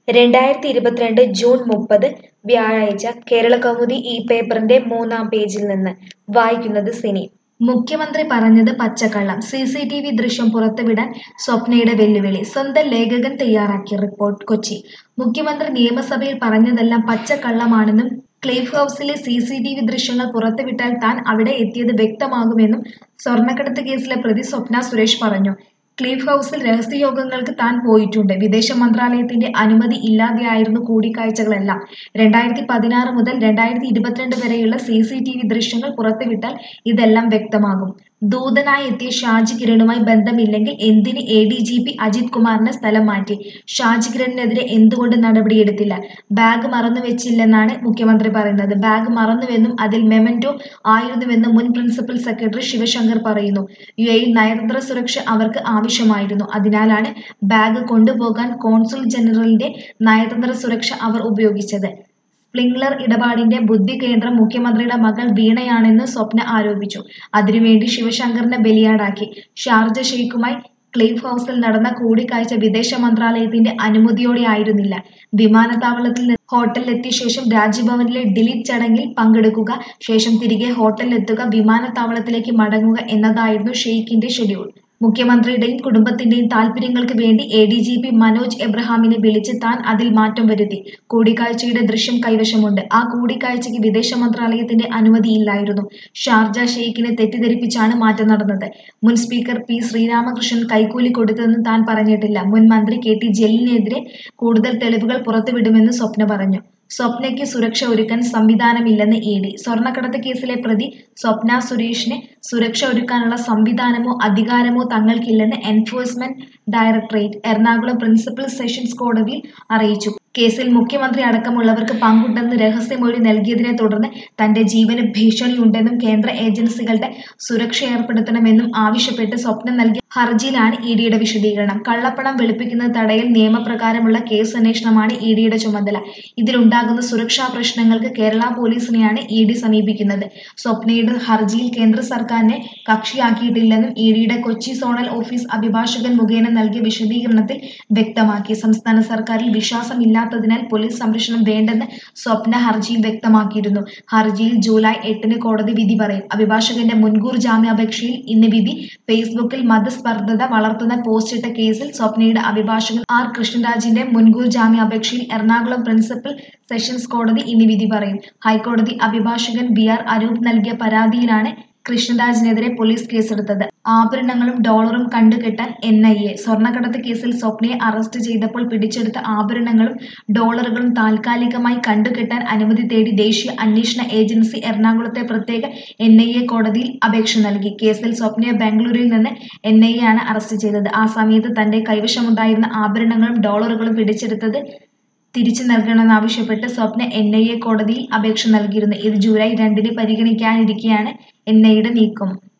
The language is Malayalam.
രണ്ടായിരത്തി ഇരുപത്തിരണ്ട് ജൂൺ മുപ്പത് വ്യാഴാഴ്ച കേരളകൗമുദി ഈ പേപ്പറിന്റെ മൂന്നാം പേജിൽ നിന്ന് വായിക്കുന്നത് സിനി മുഖ്യമന്ത്രി പറഞ്ഞത് പച്ചക്കള്ളം സി സി ടി വി ദൃശ്യം പുറത്തുവിടാൻ സ്വപ്നയുടെ വെല്ലുവിളി സ്വന്തം ലേഖകൻ തയ്യാറാക്കിയ റിപ്പോർട്ട് കൊച്ചി മുഖ്യമന്ത്രി നിയമസഭയിൽ പറഞ്ഞതെല്ലാം പച്ചക്കള്ളമാണെന്നും ക്ലീഫ് ഹൗസിലെ സി സി ടി വി ദൃശ്യങ്ങൾ പുറത്തുവിട്ടാൽ താൻ അവിടെ എത്തിയത് വ്യക്തമാകുമെന്നും സ്വർണ്ണക്കടത്ത് കേസിലെ പ്രതി സ്വപ്ന സുരേഷ് പറഞ്ഞു ക്ലീഫ് ഹൗസിൽ രഹസ്യയോഗങ്ങൾക്ക് താൻ പോയിട്ടുണ്ട് വിദേശ മന്ത്രാലയത്തിന്റെ അനുമതി ഇല്ലാതെയായിരുന്നു കൂടിക്കാഴ്ചകളെല്ലാം രണ്ടായിരത്തി പതിനാറ് മുതൽ രണ്ടായിരത്തി ഇരുപത്തിരണ്ട് വരെയുള്ള സി സി ടി വി ദൃശ്യങ്ങൾ പുറത്തുവിട്ടാൽ ഇതെല്ലാം വ്യക്തമാകും ദൂതനായി എത്തിയ ഷാജി കിരണുമായി ബന്ധമില്ലെങ്കിൽ എന്തിന് A D G P Ajith കുമാറിനെ സ്ഥലം മാറ്റി ഷാജി കിരണിനെതിരെ എന്തുകൊണ്ട് നടപടിയെടുത്തില്ല ബാഗ് മറന്നു വെച്ചില്ലെന്നാണ് മുഖ്യമന്ത്രി പറയുന്നത് ബാഗ് മറന്നുവെന്നും അതിൽ മെമന്റോ ആയിരുന്നുവെന്നും മുൻ പ്രിൻസിപ്പൽ സെക്രട്ടറി ശിവശങ്കർ പറയുന്നു യു എയിൽ നയതന്ത്ര സുരക്ഷ അവർക്ക് ആവശ്യമായിരുന്നു അതിനാലാണ് ബാഗ് കൊണ്ടുപോകാൻ കോൺസുൽ ജനറലിന്റെ നയതന്ത്ര സുരക്ഷ അവർ ഉപയോഗിച്ചത് സ്പ്രിംഗ്ലർ ഇടപാടിന്റെ ബുദ്ധി കേന്ദ്രം മുഖ്യമന്ത്രിയുടെ മകൾ വീണയാണെന്ന് സ്വപ്ന ആരോപിച്ചു അതിനുവേണ്ടി ശിവശങ്കറിനെ ബലിയാടാക്കി ഷാർജ ഷെയ്ഖുമായി ക്ലീഫ് ഹൗസിൽ നടന്ന കൂടിക്കാഴ്ച വിദേശ മന്ത്രാലയത്തിന്റെ അനുമതിയോടെ ആയിരുന്നില്ല വിമാനത്താവളത്തിൽ നിന്ന് ഹോട്ടലിലെത്തിയ ശേഷം രാജ്ഭവനിലെ ഡിലീറ്റ് ചടങ്ങിൽ പങ്കെടുക്കുക ശേഷം തിരികെ ഹോട്ടലിലെത്തുക വിമാനത്താവളത്തിലേക്ക് മടങ്ങുക എന്നതായിരുന്നു ഷെയ്ഖിന്റെ ഷെഡ്യൂൾ മുഖ്യമന്ത്രിയുടെയും കുടുംബത്തിന്റെയും താൽപര്യങ്ങൾക്ക് വേണ്ടി A D G P Manoj എബ്രഹാമിനെ വിളിച്ച് താൻ അതിൽ മാറ്റം വരുത്തി കൂടിക്കാഴ്ചയുടെ ദൃശ്യം കൈവശമുണ്ട് ആ കൂടിക്കാഴ്ചയ്ക്ക് വിദേശ മന്ത്രാലയത്തിന്റെ അനുമതിയില്ലായിരുന്നു ഷാർജ ഷെയ്ഖിനെ തെറ്റിദ്ധരിപ്പിച്ചാണ് മാറ്റം നടന്നത് മുൻ സ്പീക്കർ പി ശ്രീരാമകൃഷ്ണൻ കൈക്കൂലി കൊടുത്തതെന്ന് താൻ പറഞ്ഞിട്ടില്ല മുൻ മന്ത്രി കെ ടി ജലീലിനെതിരെ കൂടുതൽ തെളിവുകൾ പുറത്തുവിടുമെന്ന് സ്വപ്ന പറഞ്ഞു സ്വപ്നയ്ക്ക് സുരക്ഷ ഒരുക്കാൻ സംവിധാനമില്ലെന്ന് ഇ ഡി സ്വർണ്ണക്കടത്ത് കേസിലെ പ്രതി സ്വപ്ന സുരേഷിന് സുരക്ഷ ഒരുക്കാനുള്ള സംവിധാനമോ അധികാരമോ തങ്ങൾക്കില്ലെന്ന് enforcement directorate Ernakulam principal sessions കോടതിയിൽ അറിയിച്ചു കേസിൽ മുഖ്യമന്ത്രി അടക്കമുള്ളവർക്ക് പങ്കുണ്ടെന്ന് രഹസ്യമൊഴി നൽകിയതിനെ തുടർന്ന് തന്റെ ജീവന് ഭീഷണിയുണ്ടെന്നും കേന്ദ്ര ഏജൻസികളുടെ സുരക്ഷ ഏർപ്പെടുത്തണമെന്നും ആവശ്യപ്പെട്ട് സ്വപ്നം നൽകിയ ഹർജിയിലാണ് ഇ ഡിയുടെ വിശദീകരണം കള്ളപ്പണം വെളുപ്പിക്കുന്നത് തടയൽ നിയമപ്രകാരമുള്ള കേസ് അന്വേഷണമാണ് ഇ ഡിയുടെ ചുമതല ഇതിലുണ്ടാകുന്ന സുരക്ഷാ പ്രശ്നങ്ങൾക്ക് കേരള പോലീസിനെയാണ് ഇ ഡി സമീപിക്കുന്നത് സ്വപ്നയുടെ ഹർജിയിൽ കേന്ദ്ര സർക്കാരിനെ കക്ഷിയാക്കിയിട്ടില്ലെന്നും ഇ ഡിയുടെ കൊച്ചി സോണൽ ഓഫീസ് അഭിഭാഷകൻ മുഖേന നൽകിയ വിശദീകരണത്തിൽ വ്യക്തമാക്കി സംസ്ഥാന സർക്കാരിൽ വിശ്വാസമില്ലാത്തതിനാൽ പോലീസ് സംരക്ഷണം വേണ്ടെന്ന് സ്വപ്ന ഹർജിയിൽ വ്യക്തമാക്കിയിരുന്നു ഹർജിയിൽ ജൂലൈ എട്ടിന് കോടതി വിധി പറയും അഭിഭാഷകന്റെ മുൻകൂർ ജാമ്യാപേക്ഷയിൽ ഇന്ന് വിധി ഫേസ്ബുക്കിൽ മതസ്പർദ്ധത വളർത്തുന്ന പോസ്റ്റിട്ട കേസിൽ സ്വപ്നയുടെ അഭിഭാഷകൻ ആർ കൃഷ്ണരാജിന്റെ മുൻകൂർ ജാമ്യാപേക്ഷയിൽ എറണാകുളം പ്രിൻസിപ്പൽ സെഷൻസ് കോടതി ഇന്ന് വിധി പറയും ഹൈക്കോടതി അഭിഭാഷകൻ ബി ആർ അനൂപ് നൽകിയ പരാതിയിലാണ് കൃഷ്ണരാജിനെതിരെ പോലീസ് കേസെടുത്തത് ആഭരണങ്ങളും ഡോളറും കണ്ടുകെട്ടാൻ എൻ ഐ എ സ്വർണ്ണക്കടത്ത് കേസിൽ സ്വപ്നയെ അറസ്റ്റ് ചെയ്തപ്പോൾ പിടിച്ചെടുത്ത ആഭരണങ്ങളും ഡോളറുകളും താൽക്കാലികമായി കണ്ടുകെട്ടാൻ അനുമതി തേടി ദേശീയ അന്വേഷണ ഏജൻസി എറണാകുളത്തെ പ്രത്യേക എൻ ഐ എ കോടതിയിൽ അപേക്ഷ നൽകി കേസിൽ സ്വപ്നയെ ബാംഗ്ലൂരിൽ നിന്ന് എൻ ഐ എ ആണ് അറസ്റ്റ് ചെയ്തത് ആ സമയത്ത് തന്റെ കൈവശമുണ്ടായിരുന്ന ആഭരണങ്ങളും ഡോളറുകളും പിടിച്ചെടുത്തത് തിരിച്ചു നൽകണമെന്നാവശ്യപ്പെട്ട് സ്വപ്ന എൻ ഐ എ കോടതിയിൽ അപേക്ഷ നൽകിയിരുന്നു ഇത് ജൂലൈ രണ്ടിന് പരിഗണിക്കാനിരിക്കെയാണ് എൻ ഐയുടെ നീക്കം